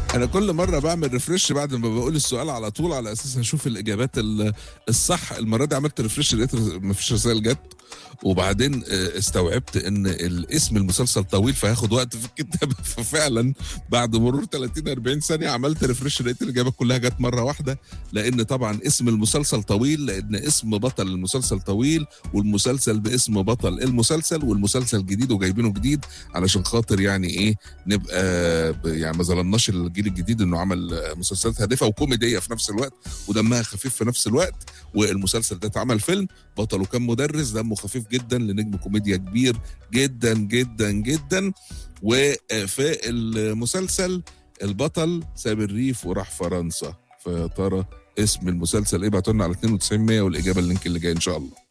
انا كل مره بعمل ريفرش بعد ما بقول السؤال على طول على اساس اشوف الاجابات ال- الصح المره دي عملت ريفرش لقيت ما فيش رسائل جت وبعدين آه، استوعبت ان الاسم المسلسل طويل فهياخد وقت في الكتابه ففعلا بعد مرور 30 40 ثانيه عملت ريفرش لقيت الاجابه كلها جت مره واحده لان طبعا اسم المسلسل طويل لان اسم بطل المسلسل طويل والمسلسل باسم بطل المسلسل والمسلسل جديد وجايبينه جديد علشان خاطر يعني ايه نبقى ب- يعني ما ظلمناش الجيل الجديد انه عمل آه، مسلسلات هادفه وكوميديه في نفس الوقت ودمها خفيف في نفس الوقت والمسلسل ده اتعمل فيلم بطله كان مدرس دمه خفيف جدا لنجم كوميديا كبير جدا جدا جدا وفي المسلسل البطل ساب الريف وراح فرنسا فيا ترى اسم المسلسل ايه بعتوا لنا على 92 100 والاجابه اللينك اللي جاي ان شاء الله